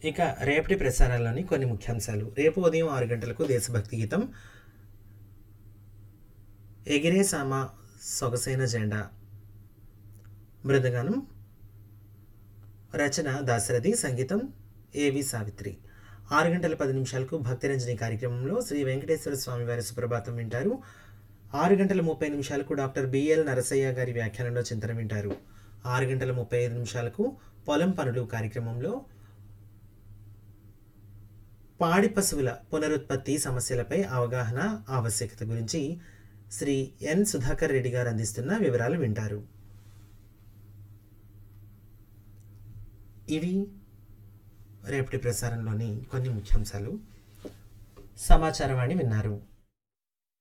ఇక రేపటి ప్రసారాల్లోని కొన్ని ముఖ్యాంశాలు రేపు ఉదయం ఆరు గంటలకు దేశభక్తి గీతం ఎగిరే సామ సొగసైన జెండా మృదగానం రచన దాశరథి సంగీతం ఏవి సావిత్రి ఆరు గంటల పది నిమిషాలకు భక్తిరంజని కార్యక్రమంలో శ్రీ వెంకటేశ్వర స్వామి వారి సుప్రభాతం వింటారు ఆరు గంటల ముప్పై నిమిషాలకు డాక్టర్ బిఎల్ నరసయ్య గారి వ్యాఖ్యానంలో చింతన వింటారు ఆరు గంటల ముప్పై ఐదు నిమిషాలకు పొలం పనులు కార్యక్రమంలో పాడి పశువుల పునరుత్పత్తి సమస్యలపై అవగాహన ఆవశ్యకత గురించి శ్రీ ఎన్ సుధాకర్ రెడ్డి గారు అందిస్తున్న వివరాలు వింటారు ఇవి రేపటి ప్రసారంలోని కొన్ని ముఖ్యాంశాలు సమాచారవాణి విన్నారు